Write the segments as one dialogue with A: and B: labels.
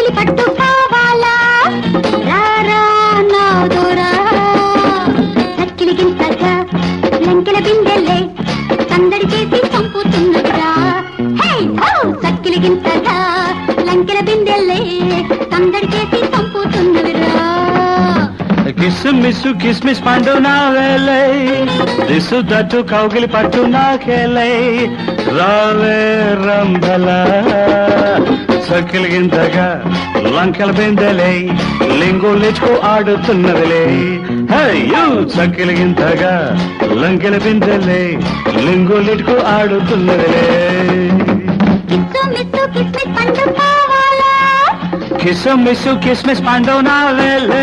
A: కౌగిలి పట్టు కావాలా రారా నా దూరా చక్కిలి గింతగా లంకెల బిందెల్లే సందడి చేసి చంపుతున్నదిరా హే హో చక్కిలి గింతగా లంకెల బిందెల్లే సందడి చేసి చంపుతున్నదిరా
B: కిస్సు మిస్సు కిస్మిస్ పండు నా వేలై దిసు దట్టు కౌగిలి పట్టు నాకేలై రావే రంభల సకిలిగింతగా లంకెల బిందెలై లింగు లిచ్చుకు ఆడుతున్నదిలే అయ్యో సకిలిగింతగా లంకెల బిందెలై లింగు లిచ్చుకు ఆడుతున్నదిలే
A: కిస్సు మిస్సు కిస్మిస్ పండు కావాలా
B: కిస్సు మిస్సు కిస్మిస్ పండు నా వేలే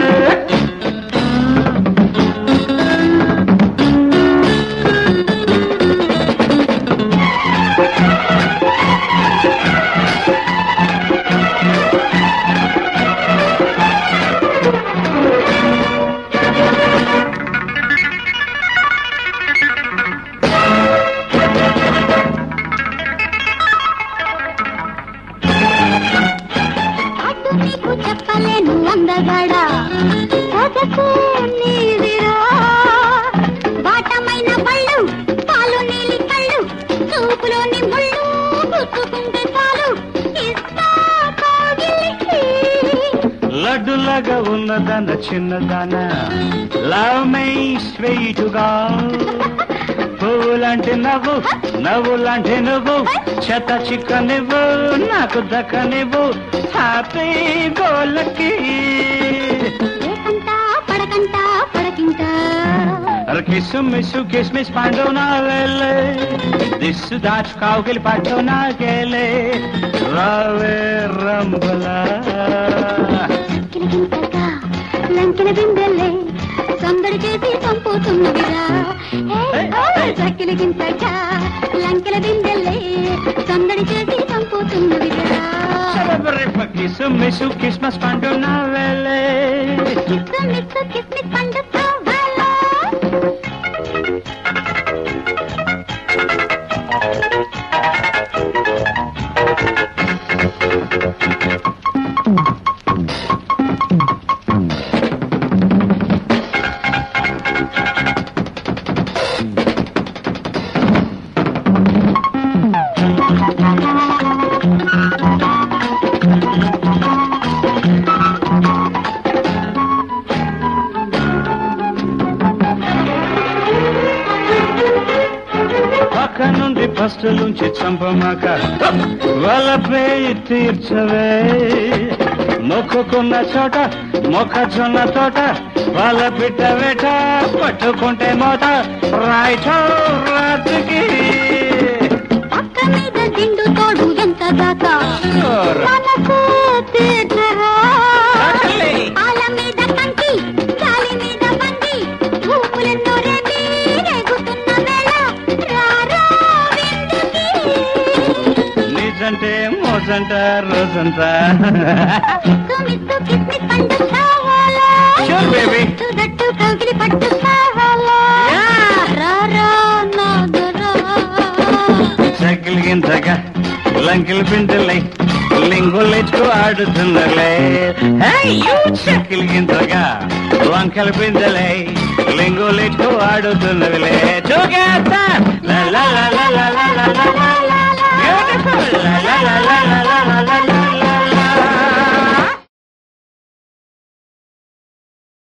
A: అటు నీకు చెప్పలేను అందగాడా సొగసు నీదిరా బాటమైన బళ్ళు పాలు నీలి కళ్ళు చూపులోని ముళ్ళు గుర్తుకుంటే చాలు ఇస్తా కౌగిలికి
B: లడ్డులాగా ఉన్నదన్న చిన్నదాన లవ్ మై స్వీటుగా పువ్వులాంటి నవ్వు నవ్వులాంటి నువ్వు చెత్త చిక్క నువ్వు నాకు దక్క నువ్వు హ్యాపీ గోలకి
A: ఏకంట పడకంట పడకింట
B: కిస్సు మిస్సు కిస్మిస్ పండు నా వేలే దిస్సు దాచు కావుకిలి పట్టు నాకేలే రావే రంబలా
A: కిలకింతగా లంకిన బిందెల్లే సందడి చేసి చంపుతున్నదిరా చక్కిలకింతగా లంకెల బిందెల్లే సందడి చేసి చంపుతున్నదిరా
B: కిస్సు మిస్సు కిస్మస్ పండు నా వేలే
A: కిస్సు మిస్సు కిస్మిస్ పండు కావాలా
B: పక్క నుండి పస్తులుంచి చంపమాక వలపే తీర్చవే మొక్కుకున్న చోట మొక్కజొన్న తోట వాళ్ళ పిట్ట వేట పట్టుకుంటే మోత రాయిచో రాత్రికి
A: పక్క మీద దిండు తోడు ఎంత దాకా మనసు తీర్చరా
B: తల్లి.
A: పాల మీద కంకి గాలి మీద బండి భూములెన్నో రేపి రేగుతున్న వేళ రారా విందుకి
B: నిజంటే మోజంట రోజంతా
A: మిస్సు కిస్మిస్ పండు కావాలా
B: Sure, baby.
A: దట్టు కౌగిలి పట్టు కావాలా
B: Yeah.
A: రారా నాగరా
B: సైకిల్ గింతగా లంకిల్ పింటలై లింగులెచ్చుకు ఆడుతున్నలే సైకిల్ గింతగా లంకల పింటలై లింగులెచ్చుకు ఆడుతున్నవిలే చూకేస్తా లా లా లా లా లా లా లా లా లా. Beautiful. లా లా లా లా